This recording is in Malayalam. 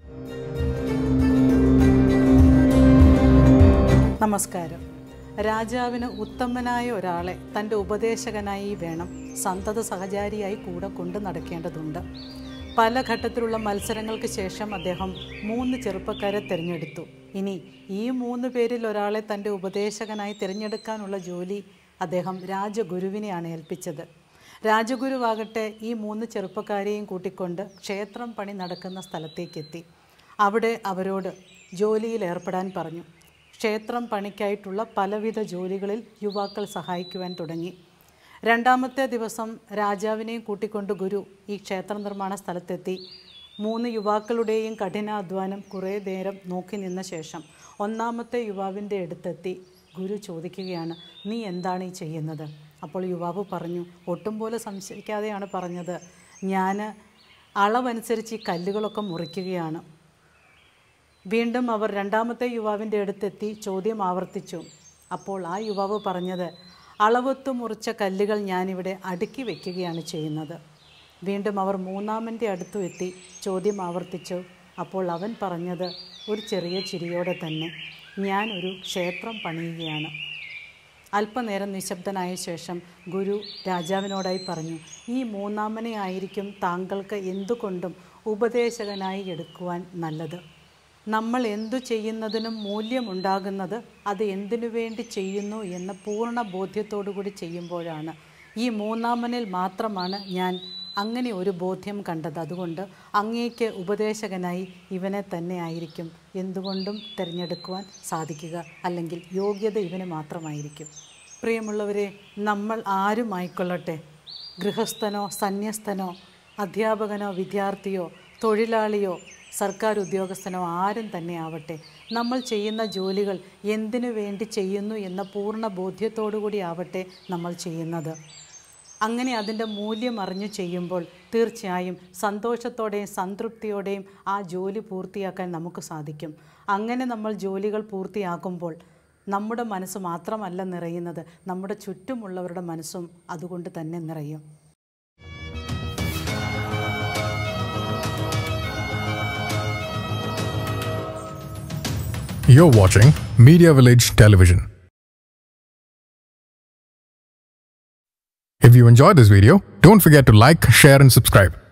നമസ്കാരം രാജാവിന് ഉത്തമനായ ഒരാളെ തൻ്റെ ഉപദേശകനായി വേണം സന്തത സഹചാരിയായി കൂടെ കൊണ്ടു നടക്കേണ്ടതുണ്ട് പല ഘട്ടത്തിലുള്ള മത്സരങ്ങൾക്ക് ശേഷം അദ്ദേഹം മൂന്ന് ചെറുപ്പക്കാരെ തിരഞ്ഞെടുത്തു ഇനി ഈ മൂന്ന് പേരിൽ ഒരാളെ തൻ്റെ ഉപദേശകനായി തിരഞ്ഞെടുക്കാനുള്ള ജോലി അദ്ദേഹം രാജഗുരുവിനെയാണ് ഏൽപ്പിച്ചത് രാജഗുരുവാകട്ടെ ഈ മൂന്ന് ചെറുപ്പക്കാരെയും കൂട്ടിക്കൊണ്ട് ക്ഷേത്രം പണി നടക്കുന്ന സ്ഥലത്തേക്കെത്തി അവിടെ അവരോട് ജോലിയിൽ ഏർപ്പെടാൻ പറഞ്ഞു ക്ഷേത്രം പണിക്കായിട്ടുള്ള പലവിധ ജോലികളിൽ യുവാക്കൾ സഹായിക്കുവാൻ തുടങ്ങി രണ്ടാമത്തെ ദിവസം രാജാവിനെയും കൂട്ടിക്കൊണ്ട് ഗുരു ഈ ക്ഷേത്ര നിർമ്മാണ സ്ഥലത്തെത്തി മൂന്ന് യുവാക്കളുടെയും കഠിനാധ്വാനം കുറേ നേരം നോക്കി നിന്ന ശേഷം ഒന്നാമത്തെ യുവാവിൻ്റെ അടുത്തെത്തി ഗുരു ചോദിക്കുകയാണ് നീ എന്താണ് ഈ ചെയ്യുന്നത് അപ്പോൾ യുവാവ് പറഞ്ഞു ഒട്ടും പോലെ സംശയിക്കാതെയാണ് പറഞ്ഞത് ഞാൻ അളവനുസരിച്ച് ഈ കല്ലുകളൊക്കെ മുറിക്കുകയാണ് വീണ്ടും അവർ രണ്ടാമത്തെ യുവാവിൻ്റെ അടുത്തെത്തി ചോദ്യം ആവർത്തിച്ചു അപ്പോൾ ആ യുവാവ് പറഞ്ഞത് അളവൊത്തു മുറിച്ച കല്ലുകൾ ഞാനിവിടെ അടുക്കി വയ്ക്കുകയാണ് ചെയ്യുന്നത് വീണ്ടും അവർ മൂന്നാമൻ്റെ അടുത്തും എത്തി ചോദ്യം ആവർത്തിച്ചു അപ്പോൾ അവൻ പറഞ്ഞത് ഒരു ചെറിയ ചിരിയോടെ തന്നെ ഞാൻ ഒരു ക്ഷേത്രം പണിയുകയാണ് അല്പനേരം നിശബ്ദനായ ശേഷം ഗുരു രാജാവിനോടായി പറഞ്ഞു ഈ മൂന്നാമനെ ആയിരിക്കും താങ്കൾക്ക് എന്തുകൊണ്ടും ഉപദേശകനായി എടുക്കുവാൻ നല്ലത് നമ്മൾ എന്തു ചെയ്യുന്നതിനും മൂല്യമുണ്ടാകുന്നത് അത് എന്തിനു വേണ്ടി ചെയ്യുന്നു എന്ന പൂർണ്ണ ബോധ്യത്തോടു കൂടി ചെയ്യുമ്പോഴാണ് ഈ മൂന്നാമനിൽ മാത്രമാണ് ഞാൻ അങ്ങനെ ഒരു ബോധ്യം കണ്ടത് അതുകൊണ്ട് അങ്ങേക്ക് ഉപദേശകനായി ഇവനെ തന്നെ ആയിരിക്കും എന്തുകൊണ്ടും തിരഞ്ഞെടുക്കുവാൻ സാധിക്കുക അല്ലെങ്കിൽ യോഗ്യത ഇവന് മാത്രമായിരിക്കും പ്രിയമുള്ളവരെ നമ്മൾ ആരുമായിക്കൊള്ളട്ടെ ഗൃഹസ്ഥനോ സന്യസ്തനോ അധ്യാപകനോ വിദ്യാർത്ഥിയോ തൊഴിലാളിയോ സർക്കാർ ഉദ്യോഗസ്ഥനോ ആരും തന്നെ ആവട്ടെ നമ്മൾ ചെയ്യുന്ന ജോലികൾ എന്തിനു വേണ്ടി ചെയ്യുന്നു എന്ന പൂർണ്ണ ബോധ്യത്തോടുകൂടി ആവട്ടെ നമ്മൾ ചെയ്യുന്നത് അങ്ങനെ അതിൻ്റെ മൂല്യം അറിഞ്ഞു ചെയ്യുമ്പോൾ തീർച്ചയായും സന്തോഷത്തോടെയും സംതൃപ്തിയോടെയും ആ ജോലി പൂർത്തിയാക്കാൻ നമുക്ക് സാധിക്കും അങ്ങനെ നമ്മൾ ജോലികൾ പൂർത്തിയാക്കുമ്പോൾ നമ്മുടെ മനസ്സ് മാത്രമല്ല നിറയുന്നത് നമ്മുടെ ചുറ്റുമുള്ളവരുടെ മനസ്സും അതുകൊണ്ട് തന്നെ നിറയും You're watching Media Village Television. If you enjoyed this video, don't forget to like, share, and subscribe.